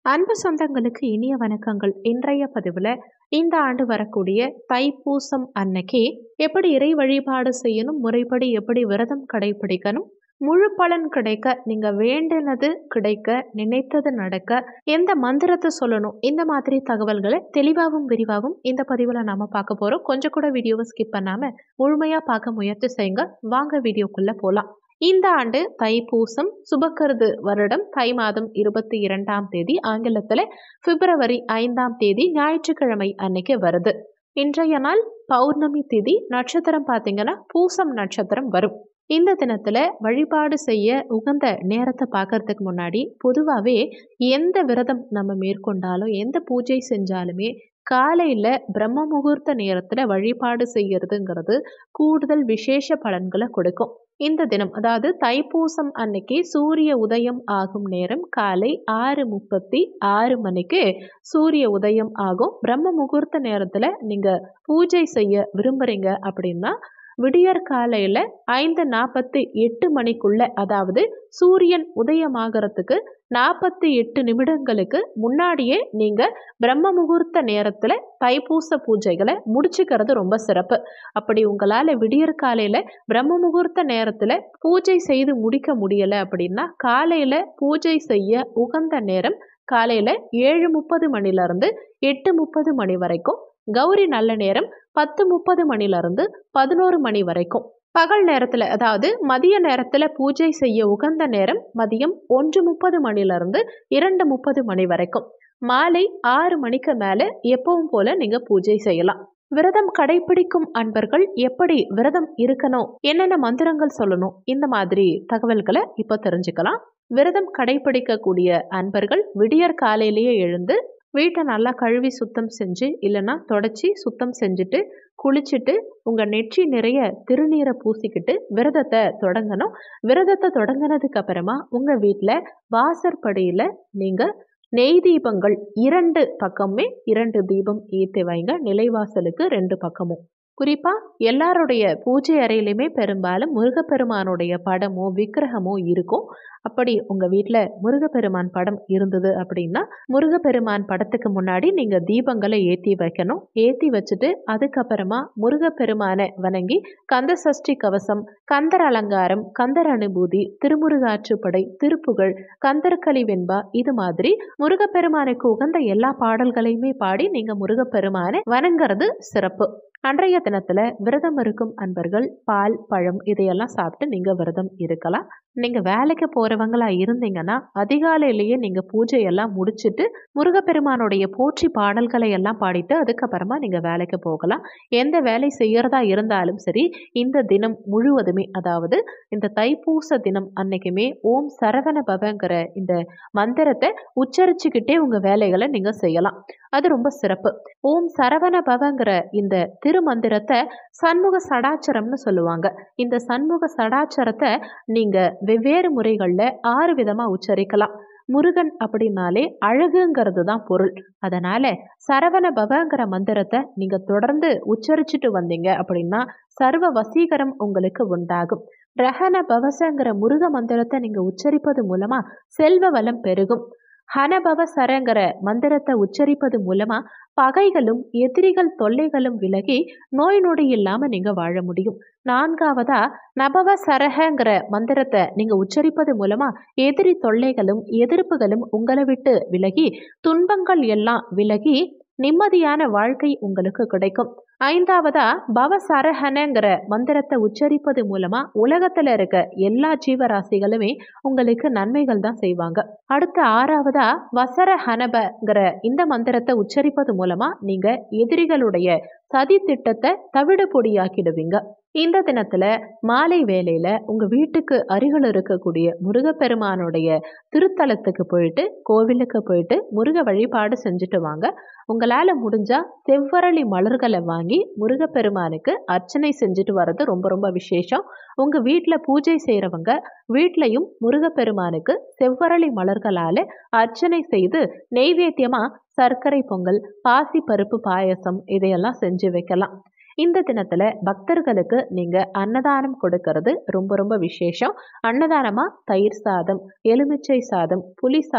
அன்பு சொந்தங்களுக்கு இனிய வணக்கங்கள் இன்றைய பதிவில் இந்த ஆண்டு வரக்கூடிய தைப்பூசம் அன்னைக்கு எப்படி இறை வழிபாடு செய்யணும் முறைப்படி எப்படி விரதம் கடைபிடிக்கணும் முழு பலன் கிடைக்க நீங்கள் வேண்டினது கிடைக்க நினைத்தது நடக்க எந்த மந்திரத்தை சொல்லணும் இந்த மாதிரி தகவல்களை தெளிவாகவும் விரிவாகவும் இந்த பதிவில் நாம் பார்க்க போகிறோம் கொஞ்சம் கூட வீடியோவை ஸ்கிப் பண்ணாமல் முழுமையாக பார்க்க முயற்சி செய்யுங்க வாங்க வீடியோக்குள்ளே போகலாம் இந்த ஆண்டு தைப்பூசம் சுபக்கருது வருடம் தை மாதம் இருபத்தி இரண்டாம் தேதி ஆங்கிலத்தில் பிப்ரவரி ஐந்தாம் தேதி ஞாயிற்றுக்கிழமை அன்னைக்கு வருது இன்றைய நாள் பௌர்ணமி திதி நட்சத்திரம் பார்த்தீங்கன்னா பூசம் நட்சத்திரம் வரும் இந்த தினத்தில் வழிபாடு செய்ய உகந்த நேரத்தை பார்க்கறதுக்கு முன்னாடி பொதுவாகவே எந்த விரதம் நம்ம மேற்கொண்டாலும் எந்த பூஜை செஞ்சாலுமே காலையில் பிரம்ம முகூர்த்த நேரத்தில் வழிபாடு செய்யறதுங்கிறது கூடுதல் விசேஷ பலன்களை கொடுக்கும் இந்த தினம் அதாவது தைப்பூசம் அன்னைக்கு சூரிய உதயம் ஆகும் நேரம் காலை ஆறு முப்பத்தி ஆறு மணிக்கு சூரிய உதயம் ஆகும் பிரம்ம முகூர்த்த நேரத்தில் நீங்கள் பூஜை செய்ய விரும்புகிறீங்க அப்படின்னா விடியற் காலையில் ஐந்து நாற்பத்தி எட்டு மணிக்குள்ள அதாவது சூரியன் உதயமாகறதுக்கு நாற்பத்தி எட்டு நிமிடங்களுக்கு முன்னாடியே நீங்கள் பிரம்ம முகூர்த்த நேரத்தில் தைப்பூச பூஜைகளை முடிச்சுக்கிறது ரொம்ப சிறப்பு அப்படி உங்களால் விடியற் காலையில் பிரம்ம முகூர்த்த நேரத்தில் பூஜை செய்து முடிக்க முடியலை அப்படின்னா காலையில் பூஜை செய்ய உகந்த நேரம் காலையில் ஏழு முப்பது மணிலேருந்து எட்டு முப்பது மணி வரைக்கும் கௌரி நல்ல நேரம் பத்து முப்பது மணிலேருந்து பதினோரு மணி வரைக்கும் பகல் நேரத்தில் அதாவது மதிய நேரத்தில் பூஜை செய்ய உகந்த நேரம் மதியம் ஒன்று முப்பது மணிலேருந்து இரண்டு முப்பது மணி வரைக்கும் மாலை ஆறு மணிக்கு மேலே எப்பவும் போல் நீங்கள் பூஜை செய்யலாம் விரதம் கடைபிடிக்கும் அன்பர்கள் எப்படி விரதம் இருக்கணும் என்னென்ன மந்திரங்கள் சொல்லணும் இந்த மாதிரி தகவல்களை இப்போ தெரிஞ்சுக்கலாம் விரதம் கடைபிடிக்கக்கூடிய அன்பர்கள் விடியற் காலையிலேயே எழுந்து வீட்டை நல்லா கழுவி சுத்தம் செஞ்சு இல்லைன்னா தொடச்சி சுத்தம் செஞ்சுட்டு குளிச்சுட்டு உங்கள் நெற்றி நிறைய திருநீரை பூசிக்கிட்டு விரதத்தை தொடங்கணும் விரதத்தை தொடங்கினதுக்கு அப்புறமா உங்கள் வீட்டில் வாசற்படியில் நீங்கள் நெய் தீபங்கள் இரண்டு பக்கமுமே இரண்டு தீபம் ஏற்றி வைங்க நிலைவாசலுக்கு ரெண்டு பக்கமும் குறிப்பாக எல்லாருடைய பூஜை அறையிலையுமே பெரும்பாலும் முருகப்பெருமானுடைய படமோ விக்கிரகமோ இருக்கும் அப்படி உங்கள் வீட்டில் முருகப்பெருமான் படம் இருந்தது அப்படின்னா முருகப்பெருமான் படத்துக்கு முன்னாடி நீங்கள் தீபங்களை ஏற்றி வைக்கணும் ஏற்றி வச்சுட்டு அதுக்கப்புறமா முருகப்பெருமானை வணங்கி கந்த சஷ்டி கவசம் கந்தர் அலங்காரம் கந்தர் அனுபூதி திருமுருகாற்றுப்படை திருப்புகழ் கந்தர்கலி வெண்பா இது மாதிரி முருகப்பெருமானுக்கு உகந்த எல்லா பாடல்களையுமே பாடி நீங்கள் முருகப்பெருமானை வணங்குறது சிறப்பு அன்றைய தினத்தில் விரதம் இருக்கும் அன்பர்கள் பால் பழம் இதையெல்லாம் சாப்பிட்டு நீங்கள் விரதம் இருக்கலாம் நீங்கள் வேலைக்கு போகிறவங்களா இருந்தீங்கன்னா அதிகாலையிலேயே நீங்கள் பூஜையெல்லாம் முடிச்சுட்டு முருகப்பெருமானுடைய போற்றி பாடல்களை எல்லாம் பாடிட்டு அதுக்கப்புறமா நீங்கள் வேலைக்கு போகலாம் எந்த வேலை செய்கிறதா இருந்தாலும் சரி இந்த தினம் முழுவதுமே அதாவது இந்த தைப்பூச தினம் அன்னைக்குமே ஓம் சரவண பவங்கிற இந்த மந்திரத்தை உச்சரிச்சுக்கிட்டே உங்கள் வேலைகளை நீங்கள் செய்யலாம் அது ரொம்ப சிறப்பு ஓம் சரவண பவங்கிற இந்த திருமந்திரத்தை சண்முக சடாச்சரம்னு சொல்லுவாங்க இந்த சண்முக சடாச்சரத்தை நீங்கள் வெவ்வேறு முறைகளில் ஆறு விதமாக உச்சரிக்கலாம் முருகன் அப்படின்னாலே அழகுங்கிறது தான் பொருள் அதனால் சரவண பவங்கிற மந்திரத்தை நீங்கள் தொடர்ந்து உச்சரிச்சுட்டு வந்தீங்க அப்படின்னா சர்வ வசீகரம் உங்களுக்கு உண்டாகும் ரஹன பவசங்கிற முருக மந்திரத்தை நீங்கள் உச்சரிப்பது மூலமாக செல்வ வளம் பெருகும் ஹனபவ சரங்கிற மந்திரத்தை உச்சரிப்பது மூலமாக பகைகளும் எதிரிகள் தொல்லைகளும் விலகி நோய் நொடி இல்லாமல் நீங்கள் வாழ முடியும் நான்காவதா நபவ சரகங்கிற மந்திரத்தை நீங்கள் உச்சரிப்பது மூலமாக எதிரி தொல்லைகளும் எதிர்ப்புகளும் உங்களை விட்டு விலகி துன்பங்கள் எல்லாம் விலகி நிம்மதியான வாழ்க்கை உங்களுக்கு கிடைக்கும் ஐந்தாவதா பவசரஹனங்கிற மந்திரத்தை உச்சரிப்பது மூலமா உலகத்துல இருக்க எல்லா ஜீவராசிகளுமே உங்களுக்கு நன்மைகள் தான் செய்வாங்க அடுத்து ஆறாவதா வசர ஹனபங்கிற இந்த மந்திரத்தை உச்சரிப்பது மூலமா நீங்க எதிரிகளுடைய சதி திட்டத்தை தவிடு பொடியாக்கிடுவீங்க இந்த தினத்துல மாலை வேலையில உங்க வீட்டுக்கு அருகில் இருக்கக்கூடிய முருகப்பெருமானுடைய திருத்தலத்துக்கு போயிட்டு கோவிலுக்கு போயிட்டு முருக வழிபாடு செஞ்சுட்டு வாங்க உங்களால் முடிஞ்சால் செவ்வரளி மலர்களை வாங்கி முருகப்பெருமானுக்கு அர்ச்சனை செஞ்சுட்டு வர்றது ரொம்ப ரொம்ப விசேஷம் உங்கள் வீட்டில் பூஜை செய்கிறவங்க வீட்லையும் முருகப்பெருமானுக்கு செவ்வரளி மலர்களால் அர்ச்சனை செய்து நெய்வேத்தியமாக சர்க்கரை பொங்கல் பாசி பருப்பு பாயசம் இதையெல்லாம் செஞ்சு வைக்கலாம் இந்த தினத்தில் பக்தர்களுக்கு நீங்கள் அன்னதானம் கொடுக்கறது ரொம்ப ரொம்ப விசேஷம் அன்னதானமாக தயிர் சாதம் எலுமிச்சை சாதம் புளி சாதம்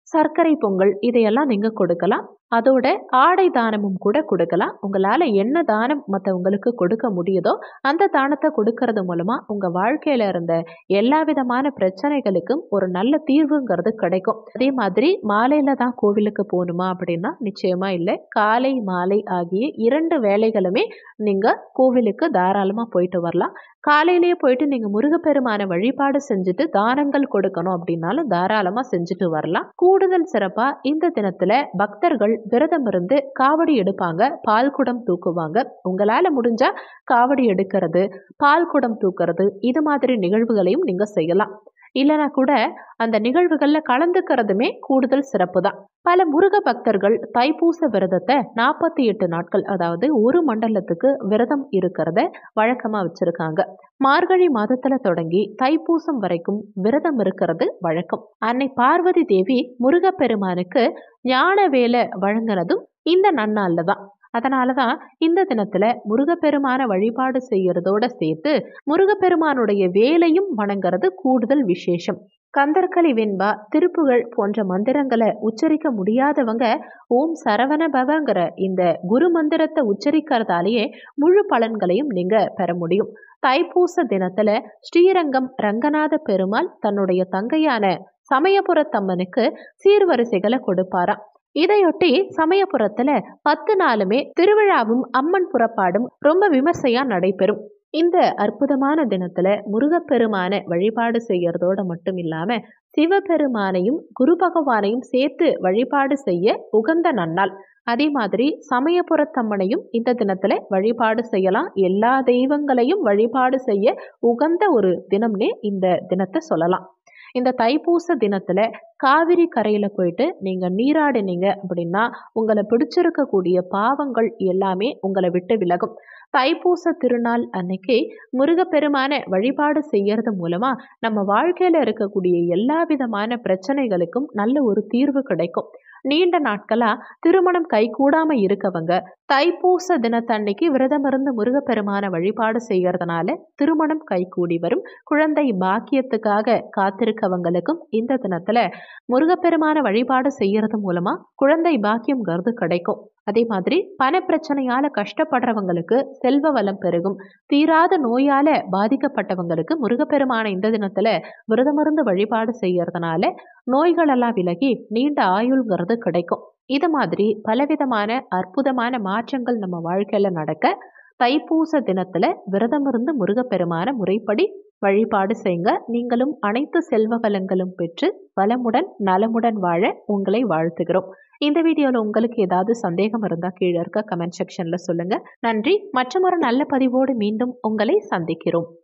சர்க்கரை பொங்கல் இதையெல்லாம் நீங்கள் கொடுக்கலாம் அதோட ஆடை தானமும் கூட கொடுக்கலாம் உங்களால் என்ன தானம் மற்றவங்களுக்கு கொடுக்க முடியுதோ அந்த தானத்தை கொடுக்கறது மூலமாக உங்கள் வாழ்க்கையில் இருந்த எல்லா விதமான பிரச்சனைகளுக்கும் ஒரு நல்ல தீர்வுங்கிறது கிடைக்கும் அதே மாதிரி மாலையில் தான் கோவிலுக்கு போகணுமா அப்படின்னா நிச்சயமாக இல்லை காலை மாலை ஆகிய இரண்டு வேலைகளுமே நீங்கள் கோவிலுக்கு தாராளமாக போயிட்டு வரலாம் காலையிலேயே போயிட்டு நீங்கள் முருகப்பெருமான வழிபாடு செஞ்சுட்டு தானங்கள் கொடுக்கணும் அப்படின்னாலும் தாராளமாக செஞ்சுட்டு வரலாம் கூடுதல் சிறப்பாக இந்த தினத்தில் பக்தர்கள் விரதம் இருந்து காவடி எடுப்பாங்க பால் குடம் தூக்குவாங்க உங்களால் முடிஞ்சா காவடி எடுக்கிறது பால் குடம் தூக்கிறது இது மாதிரி நிகழ்வுகளையும் நீங்கள் செய்யலாம் இல்லைனா கூட அந்த நிகழ்வுகளில் கலந்துக்கிறதுமே கூடுதல் சிறப்பு தான் பல முருக பக்தர்கள் தைப்பூச விரதத்தை நாற்பத்தி எட்டு நாட்கள் அதாவது ஒரு மண்டலத்துக்கு விரதம் இருக்கிறத வழக்கமாக வச்சுருக்காங்க மார்கழி மாதத்தில் தொடங்கி தைப்பூசம் வரைக்கும் விரதம் இருக்கிறது வழக்கம் அன்னை பார்வதி தேவி முருகப்பெருமானுக்கு ஞான வேலை வழங்கினதும் இந்த நன்னாளில் தான் அதனால தான் இந்த தினத்தில் முருகப்பெருமான வழிபாடு செய்கிறதோட சேர்த்து முருகப்பெருமானுடைய வேலையும் வணங்குறது கூடுதல் விசேஷம் கந்தர்களி வெண்பா திருப்புகள் போன்ற மந்திரங்களை உச்சரிக்க முடியாதவங்க ஓம் சரவண பவங்கிற இந்த குரு மந்திரத்தை உச்சரிக்கிறதாலேயே முழு பலன்களையும் நீங்க பெற முடியும் தைப்பூச தினத்துல ஸ்ரீரங்கம் ரங்கநாத பெருமாள் தன்னுடைய தங்கையான சமயபுரத்தம்மனுக்கு சீர்வரிசைகளை கொடுப்பாராம் இதையொட்டி சமயபுரத்துல பத்து நாளுமே திருவிழாவும் அம்மன் புறப்பாடும் ரொம்ப விமர்சையா நடைபெறும் இந்த அற்புதமான தினத்துல முருகப்பெருமான வழிபாடு செய்யறதோட மட்டும் இல்லாம சிவபெருமானையும் குரு பகவானையும் சேர்த்து வழிபாடு செய்ய உகந்த நன்னாள் அதே மாதிரி சமயபுரத்தம்மனையும் இந்த தினத்துல வழிபாடு செய்யலாம் எல்லா தெய்வங்களையும் வழிபாடு செய்ய உகந்த ஒரு தினம்னே இந்த தினத்தை சொல்லலாம் இந்த தைப்பூச தினத்துல காவிரி கரையில போயிட்டு நீங்க நீராடினீங்க அப்படின்னா உங்களை பிடிச்சிருக்கக்கூடிய பாவங்கள் எல்லாமே உங்களை விட்டு விலகும் தைப்பூச திருநாள் அன்னைக்கு முருகப்பெருமான வழிபாடு செய்யறது மூலமா நம்ம வாழ்க்கையில இருக்கக்கூடிய எல்லா விதமான பிரச்சனைகளுக்கும் நல்ல ஒரு தீர்வு கிடைக்கும் நீண்ட நாட்களா திருமணம் கைகூடாம இருக்கவங்க தைப்பூச தினத்தன்னைக்கு விரதம் இருந்து முருகப்பெருமான வழிபாடு செய்யறதுனால திருமணம் கைகூடி வரும் குழந்தை பாக்கியத்துக்காக காத்திருக்கவங்களுக்கும் இந்த தினத்துல முருகப்பெருமான வழிபாடு செய்யறது மூலமா குழந்தை பாக்கியம்ங்கிறது கிடைக்கும் அதே மாதிரி பண பிரச்சனையால கஷ்டப்படுறவங்களுக்கு செல்வ வளம் பெருகும் தீராத நோயால பாதிக்கப்பட்டவங்களுக்கு முருகப்பெருமான இந்த தினத்துல விரதமிருந்து வழிபாடு செய்யறதுனால நோய்களெல்லாம் விலகி நீண்ட ஆயுள்ங்கிறது கிடைக்கும் இது மாதிரி பலவிதமான அற்புதமான மாற்றங்கள் நம்ம வாழ்க்கையில நடக்க தைப்பூச தினத்துல விரதமிருந்து முருகப்பெருமான முறைப்படி வழிபாடு செய்யுங்க நீங்களும் அனைத்து செல்வ வளங்களும் பெற்று வளமுடன் நலமுடன் வாழ உங்களை வாழ்த்துகிறோம் இந்த வீடியோவில் உங்களுக்கு ஏதாவது சந்தேகம் இருந்தால் கீழே இருக்க கமெண்ட் செக்ஷனில் சொல்லுங்கள் நன்றி மற்றொரு நல்ல பதிவோடு மீண்டும் உங்களை சந்திக்கிறோம்